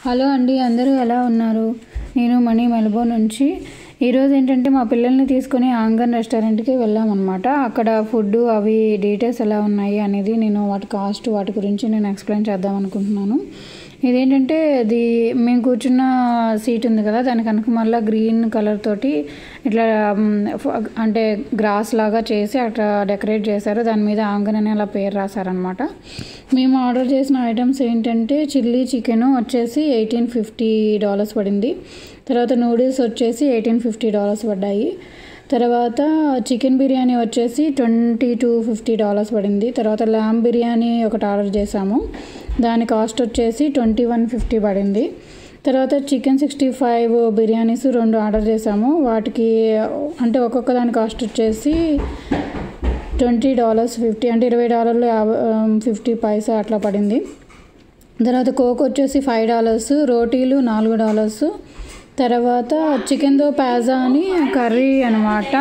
hello అండి అందరూ ఎలా ఉన్నారు నేను మణి మెల్బోర్న్ నుంచి ఈరోజు ఏంటంటే మా పిల్లల్ని తీసుకొని ఆంగన్ రెస్టారెంట్కి వెళ్ళామన్నమాట అక్కడ ఫుడ్ అవి డీటెయిల్స్ ఎలా ఉన్నాయి అనేది నేను వాటి కాస్ట్ వాటి గురించి నేను ఎక్స్ప్లెయిన్ చేద్దాం అనుకుంటున్నాను ఇదేంటంటే అది మేము కూర్చున్న సీట్ ఉంది కదా దానికి కనుక మళ్ళీ గ్రీన్ కలర్ తోటి ఇట్లా మ్, ఫ- అంటే గ్రాస్ లాగా చేసి అట్లా డెకరేట్ చేశారు దాని మీద ఆంగన్ అని అలా పేరు రాశారనమాట మేము ఆర్డర్ చేసిన ఐటమ్స్ ఏంటంటే చిల్లీ చికెన్ వచ్చేసి ఎయిటీన్ ఫిఫ్టీ డాలర్స్ పడింది తర్వాత నూడిల్స్ వచ్చేసి ఎయిటీన్ ఫిఫ్టీ డాలర్స్ పడ్డాయి తర్వాత చికెన్ బిర్యానీ వచ్చేసి ట్వంటీ టూ ఫిఫ్టీ డాలర్స్ పడింది తర్వాత ల్యామ్ బిర్యానీ ఒకటి ఆర్డర్ చేసాము దాని కాస్ట్ వచ్చేసి ట్వంటీ వన్ ఫిఫ్టీ పడింది తర్వాత చికెన్ సిక్స్టీ ఫైవ్ బిర్యానీస్ రెండు ఆర్డర్ చేసాము వాటికి అంటే ఒక్కొక్క దాని కాస్ట్ వచ్చేసి ట్వంటీ డాలర్స్ ఫిఫ్టీ అంటే ఇరవై డాలర్లు యాభై ఫిఫ్టీ పైసా అట్లా పడింది తర్వాత కోక్ వచ్చేసి ఫైవ్ డాలర్స్ రోటీలు నాలుగు డాలర్స్ తర్వాత చికెన్తో ప్యాజా అని కర్రీ అనమాట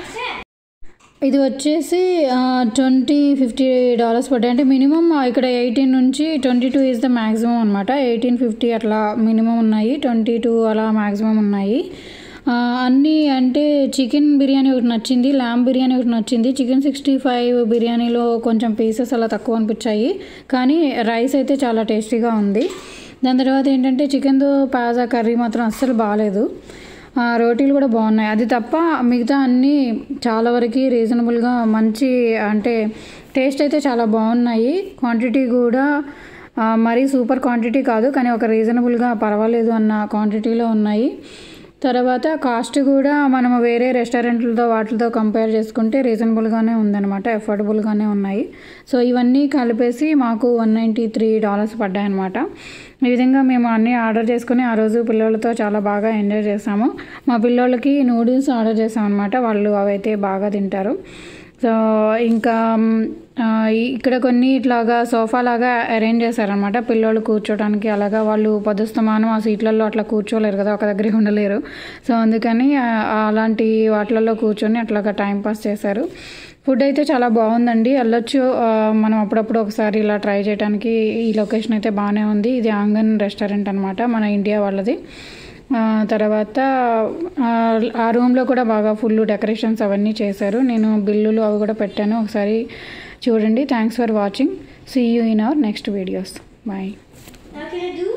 ఇది వచ్చేసి ట్వంటీ ఫిఫ్టీ డాలర్స్ పడ్డాయి అంటే మినిమం ఇక్కడ ఎయిటీన్ నుంచి twenty two is the maximum అనమాట ఎయిటీన్ ఫిఫ్టీ అట్లా మినిమం ఉన్నాయి ట్వంటీ టూ అలా మ్యాక్సిమం ఉన్నాయి ఆ, అన్నీ అంటే చికెన్ బిర్యానీ ఒకటి నచ్చింది ల్యామ్ బిర్యానీ ఒకటి నచ్చింది చికెన్ సిక్స్టీ ఫైవ్ బిర్యానీలో కొంచెం పీసెస్ అలా తక్కువ అనిపించాయి కానీ రైస్ అయితే చాలా టేస్టీగా ఉంది దాని తర్వాత ఏంటంటే చికెన్తో పాజా కర్రీ మాత్రం అస్సలు బాగాలేదు ఆ, రోటీలు కూడా బాగున్నాయి అది తప్ప మిగతా అన్నీ చాలా వరకు రీజనబుల్గా మంచి అంటే టేస్ట్ అయితే చాలా బాగున్నాయి క్వాంటిటీ కూడా ఆ, మరీ సూపర్ క్వాంటిటీ కాదు కానీ ఒక రీజనబుల్గా పర్వాలేదు అన్న క్వాంటిటీలో ఉన్నాయి తర్వాత కాస్ట్ కూడా మనం వేరే రెస్టారెంట్లతో వాటితో కంపేర్ చేసుకుంటే రీజనబుల్గానే ఉందన్నమాట అఫోర్డబుల్గానే ఉన్నాయి సో ఇవన్నీ కలిపేసి మాకు వన్ నైంటీ త్రీ డాలర్స్ పడ్డాయన్నమాట ఈ విధంగా మేము అన్నీ ఆర్డర్ చేసుకుని ఆ రోజు పిల్లలతో చాలా బాగా ఎంజాయ్ చేసాము మా పిల్లోళ్ళకి నూడిల్స్ ఆర్డర్ చేసాం అనమాట వాళ్ళు అవైతే బాగా తింటారు సో ఇంకా మ్, ఆ, ఇక్కడ కొన్ని ఇట్లాగా సోఫా లాగా అరేంజ్ చేశారనమాట పిల్లోళ్ళు కూర్చోడానికి అలాగా వాళ్ళు పొద్దుస్తమానం ఆ సీట్లలో అట్లా కూర్చోలేరు కదా ఒక దగ్గరే ఉండలేరు సో అందుకని ఆ, అలాంటి వాటిలలో కూర్చొని అట్లాగా టైం పాస్ చేశారు ఫుడ్ అయితే చాలా బాగుందండి వెళ్ళొచ్చు ఆ, మనం అప్పుడప్పుడు ఒకసారి ఇలా ట్రై చేయడానికి ఈ లొకేషన్ అయితే బాగానే ఉంది ఇది ఆంగన్ రెస్టారెంట్ అనమాట మన ఇండియా వాళ్ళది ఆ, తర్వాత ఆ, ఆ రూమ్లో కూడా బాగా ఫుల్ డెకరేషన్స్ అవన్నీ చేశారు నేను బిల్లులు అవి కూడా పెట్టాను ఒకసారి చూడండి thanks for watching see you in our next videos bye Now can I do